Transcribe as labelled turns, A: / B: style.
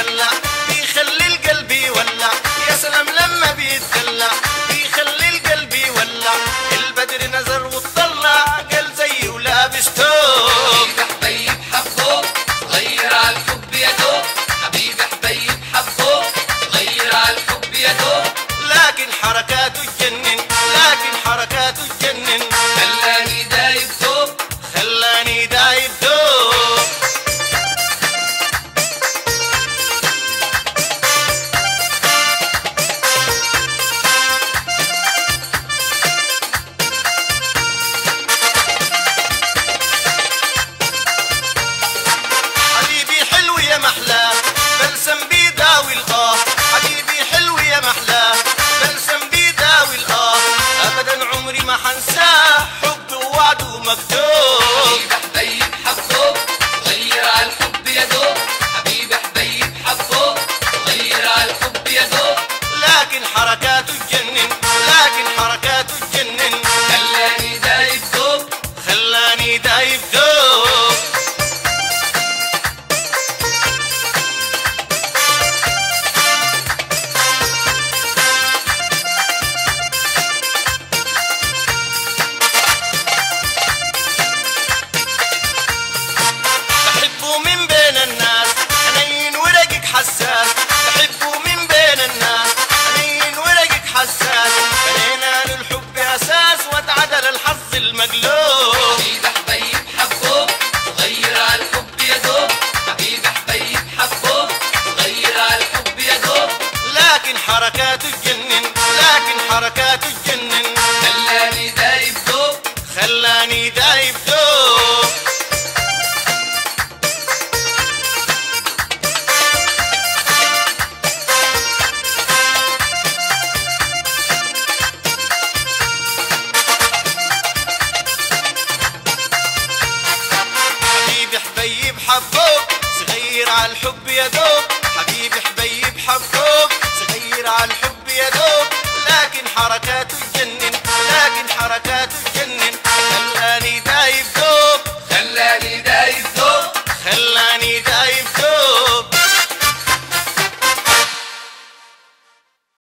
A: بيتدلع بيخلي القلب يولع يا سلام لما بيتدلع بيخلي القلب يولع البدر نزر وطلع قال زي ولابس توب
B: حبيبي حبيب حبه غير على الحب يا دوب حبيبي حبيب حبه غير على الحب يا دوب
A: لكن حركاته تجنن لكن حركاته تجنن
B: خلاني دايب دوب
A: خلاني دايب دوب حبيبي حلو يا محلاه بلسم بيداوي الآه حبيبي حلو يا محلاه بلسم بيداوي الآه أبدا عمري ما حنساه حب ووعد ومكتوب
B: حبيبي حبيب حبه غير على الحب يا دوب حبيبي حبيب حبه غير على الحب يا دوب
A: لكن حركاته تجنن لكن حركاته تجنن
B: خلاني دايب دوب
A: خلاني دايب ذوب بحبه من بين الناس حنين ورقك حساس بحبه من بين الناس حنين ورقك حساس بنينا للحب اساس واتعدل الحظ المقلوب
B: حبيبي حبيب حبه غير على الحب يا دوب حبيبي حبيب حبه غير على الحب يا دوب
A: لكن حركاته تجنن لكن حركاته تجنن
B: خلاني دايب دوب
A: خلاني دايب دوب حبيبي حبيب حبوب صغير على الحب يا دوب حبيبي حبيب حبوب صغير على الحب يا دوب لكن حركاته